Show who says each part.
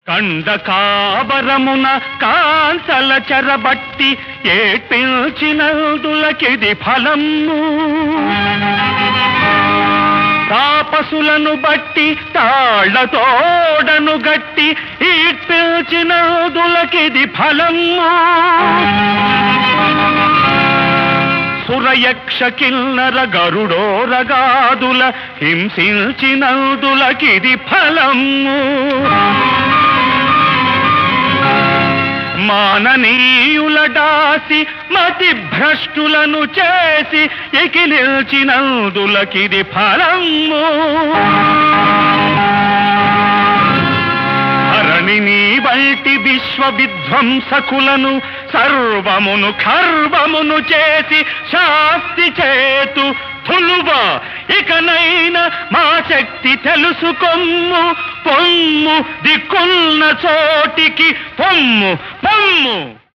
Speaker 1: కండ కాబరమున కాంతల చెరబట్టి ఏడ్పించినందులకిది ఫలము తాపసులను బట్టి తాళ్లతోడను గట్టి ఈడ్పించినందులకిది ఫలము సురయక్ష కిన్నర గరుడోరగాదుల హింసించినందులకిది ఫలము మాననీయుల దాసి మతి భ్రష్టులను చేసి ఎకిలిల్చినందులకిది ఫలము ధరణిని వంటి విశ్వ విధ్వంసకులను సర్వమును ఖర్వమును చేసి శాస్తి చేతు తులువ ఇకనైనా మా శక్తి తెలుసుకొమ్ము పొమ్ము దిక్కున్న చోటికి పొమ్ము పొమ్ము